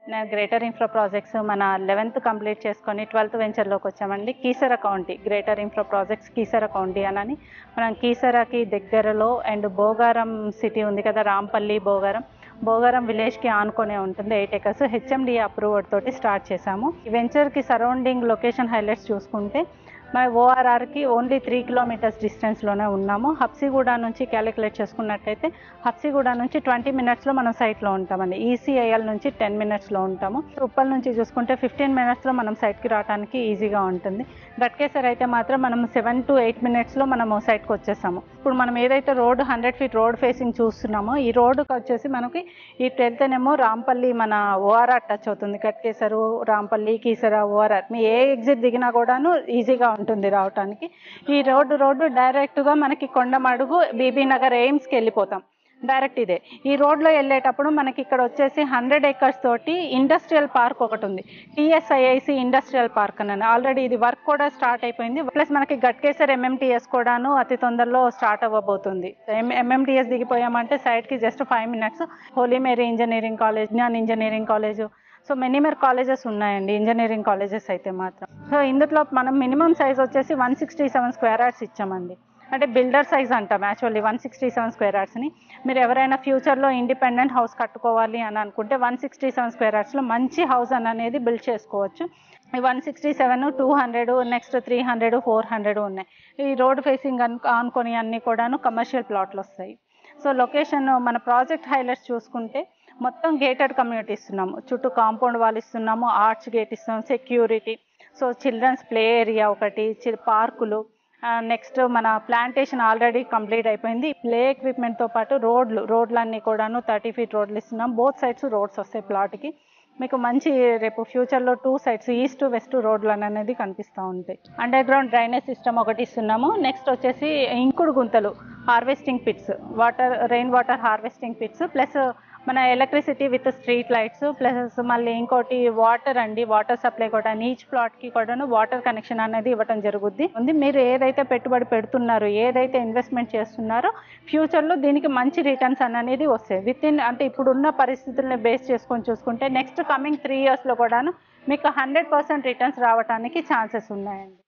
నేను Greater Infra Projects మన eleventh complete చేసుకొని ట్వెల్త్ వెంచర్లోకి వచ్చామండి Keesara County Greater Infra Projects Keesara County అని మనం కీసరకి దగ్గరలో అండ్ భోగారం సిటీ ఉంది కదా రాంపల్లి భోగారం భోగారం విలేజ్కి ఆనుకొనే ఉంటుంది ఎయిట్ ఎకర్స్ హెచ్ఎండి అప్రూవల్ తోటి స్టార్ట్ చేశాము ఈ వెంచర్కి సరౌండింగ్ లొకేషన్ హైలైట్స్ చూసుకుంటే మన ఓఆర్ఆర్కి ఓన్లీ త్రీ కిలోమీటర్స్ డిస్టెన్స్లోనే ఉన్నాము హబ్సిగూడ నుంచి క్యాలిక్యులేట్ చేసుకున్నట్టయితే హబ్సిగూడ నుంచి ట్వంటీ మినిట్స్లో మనం సైట్లో ఉంటామండి ఈసీఐఎల్ నుంచి టెన్ మినిట్స్లో ఉంటాము ఉప్పల్ నుంచి చూసుకుంటే ఫిఫ్టీన్ మినిట్స్లో మనం సైట్కి రావడానికి ఈజీగా ఉంటుంది గట్కేసర్ అయితే మాత్రం మనం సెవెన్ టు ఎయిట్ మినిట్స్లో మనము సైట్కి వచ్చేసాము ఇప్పుడు మనం ఏదైతే road hundred feet road facing చూస్తున్నామో ఈ రోడ్డుకి వచ్చేసి మనకి ఇటు వెళ్తేనేమో రాంపల్లి మన ఓఆర్ఆర్ టచ్ అవుతుంది కట్కేసరు రాంపల్లి కీసర ఓఆర్ఆర్ మీ ఏ ఎగ్జిట్ దిగినా కూడాను ఈజీగా ఉంటుంది రావడానికి ఈ రోడ్డు రోడ్డు డైరెక్ట్గా మనకి కొండమడుగు బీబీ నగర్ ఎయిమ్స్కి వెళ్ళిపోతాం డైరెక్ట్ ఇదే ఈ రోడ్లో వెళ్ళేటప్పుడు మనకి ఇక్కడ వచ్చేసి హండ్రెడ్ ఏకర్స్ తోటి ఇండస్ట్రియల్ పార్క్ ఒకటి ఉంది టీఎస్ఐఐసి ఇండస్ట్రియల్ పార్క్ అని ఆల్రెడీ ఇది వర్క్ కూడా స్టార్ట్ అయిపోయింది ప్లస్ మనకి గట్కేసర్ ఎంఎంటీఎస్ కూడాను అతి తొందరలో స్టార్ట్ అవ్వబోతుంది ఎంఎంటీఎస్ దిగిపోయామంటే సైడ్కి just five minutes Holy Mary engineering college Gnan engineering college so many more colleges ఉన్నాయండి ఇంజనీరింగ్ కాలేజెస్ అయితే మాత్రం సో ఇందులో మనం మినిమం సైజ్ వచ్చేసి one sixty seven square yards ఇచ్చామండి అంటే బిల్డర్ సైజ్ అంటాం actually one sixty seven square యార్డ్స్ని మీరు ఎవరైనా ఫ్యూచర్లో ఇండిపెండెంట్ హౌస్ కట్టుకోవాలి అని అనుకుంటే వన్ సిక్స్టీ సెవెన్ స్క్వేర్ యార్డ్స్లో మంచి హౌస్ అని అనేది బిల్డ్ చేసుకోవచ్చు ఈ one sixty seven two hundred next three hundred four hundred ఉన్నాయి ఈ రోడ్ ఫేసింగ్ అను ఆనుకొని అన్నీ కూడాను కమర్షియల్ ప్లాట్లు వస్తాయి సో లొకేషన్ మన ప్రాజెక్ట్ హైలైట్స్ చూసుకుంటే మొత్తం గేటెడ్ కమ్యూనిటీ ఇస్తున్నాము చుట్టూ కాంపౌండ్ వాళ్ళు ఇస్తున్నాము ఆర్చ్ గేట్ ఇస్తున్నాం security so childrens play area ఒకటి పార్కులు నెక్స్ట్ మన ప్లాంటేషన్ ఆల్రెడీ కంప్లీట్ అయిపోయింది ప్లే ఎక్విప్మెంట్తో పాటు రోడ్లు రోడ్లన్నీ కూడాను థర్టీ ఫీట్ రోడ్లు ఇస్తున్నాం బోత్ సైడ్స్ రోడ్స్ వస్తాయి ప్లాట్కి మీకు మంచి రేపు ఫ్యూచర్లో టూ సైడ్స్ ఈస్ట్ వెస్ట్ రోడ్లు అనేది కనిపిస్తూ ఉంటాయి అండర్ గ్రౌండ్ డ్రైనేజ్ సిస్టమ్ ఒకటి ఇస్తున్నాము నెక్స్ట్ వచ్చేసి ఇంకుడు గుంతలు harvesting pits water rain water harvesting pits plus మన electricity with street lights plus మళ్ళీ ఇంకోటి వాటర్ అండి వాటర్ సప్లై కూడా ఈచ్ ప్లాట్కి కూడాను వాటర్ కనెక్షన్ అనేది ఇవ్వడం జరుగుద్ది ఉంది మీరు ఏదైతే పెట్టుబడి పెడుతున్నారో ఏదైతే ఇన్వెస్ట్మెంట్ చేస్తున్నారో ఫ్యూచర్లో దీనికి మంచి రిటర్న్స్ అనేది వస్తాయి విత్ ఇన్ అంటే ఇప్పుడున్న పరిస్థితుల్ని బేస్ చేసుకొని చూసుకుంటే నెక్స్ట్ కమింగ్ త్రీ ఇయర్స్లో కూడాను మీకు హండ్రెడ్ పర్సెంట్ రిటర్న్స్ రావడానికి ఛాన్సెస్ ఉన్నాయండి